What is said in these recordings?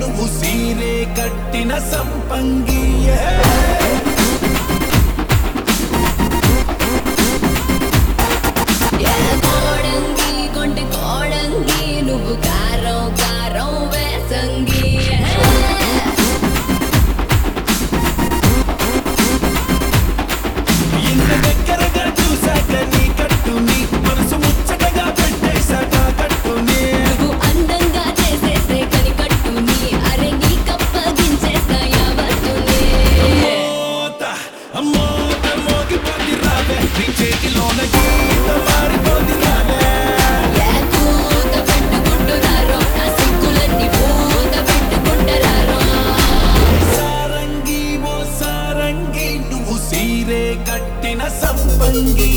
నువ్వు సీరే కట్టిన సంపంగి ఏ కోడంగి కొంటి కోడంగి నువ్వు కారం కారం వేసంగి ఇంత దగ్గరగా చూశాక నీ కట్టుని మనసు ముచ్చటగా పెట్టేశాక కట్టుని నువ్వు అందంగా చేసేసే కనికట్టుని అరే నీ కప్పగించేస్తా యావత్తుని మోత అమ్మోత మోగిపోతి రావే నీ చేతిలోన గీత మారిపోతి రావే ఏ కూత పెట్టుకుంటున్నారో నా సిగ్గులన్నీ పూత పెట్టుకుంటారో సారంగి ఓ సారంగి నువ్వు సీరే కట్టిన సంపంగి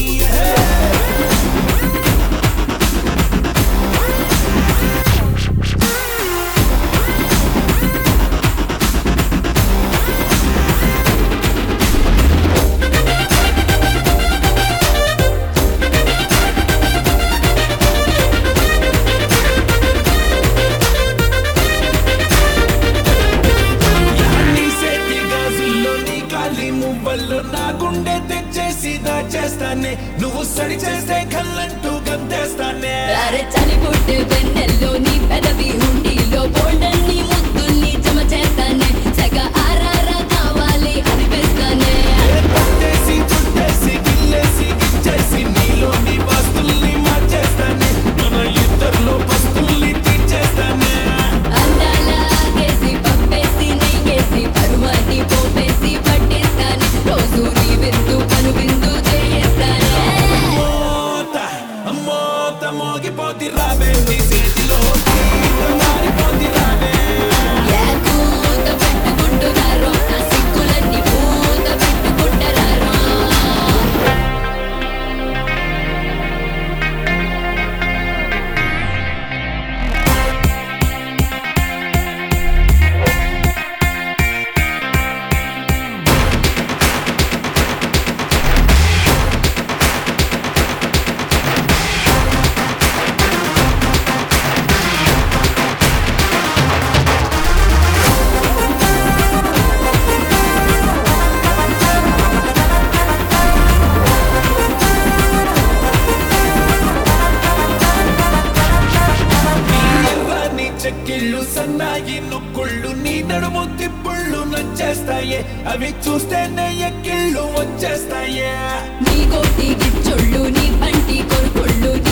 నీ సేతి గాజుల్లో నీ కాలి మువ్వల్లో నా గుండె తెచ్చేసి దాచేస్తానే నువ్వు సరి చేస్తే కళ్ళంటూ గంతేస్తానే అరే చలి పుట్టే వెన్నెల్లో నీ పెదవి హుండీలో బోల్డన్ని ముద్దుల్ని జమ చేస్తానే సగ ఆరారా కావాలి అనిపిస్తానే పట్టేసి చుట్టేసి గిల్లేసి గిచ్చేసి నీలో నీ వస్తుల్ని మార్చేస్తానే మన ఇద్దరిలో పస్తుల్ని తీర్చేస్తానే అందాలాగేసి పంపేసి నెయ్యేసి పరువాన్ని పోపేసి పట్టిస్తానే రోజు నీ విందు కను విందు చేస్తానే మోత మోత మోగిపోతి రావే నీ చేతిలో గీత మారిపోతి రావే ఏ కూత పెట్టుకుంటున్నారో నా సిగ్గులన్నీ పూత పెట్టుకుంటారో నీ ఎర్రని చెక్కిళ్ళు సన్నాయి నొక్కుళ్ళు నీ నడుము తిప్పుళ్ళు నచ్చేస్తాయే అవి చూస్తేనే ఎక్కిళ్ళు వచ్చేస్తాయే నీ కోటి గిచ్చొళ్ళు నీ పంటి కొరుకొళ్ళు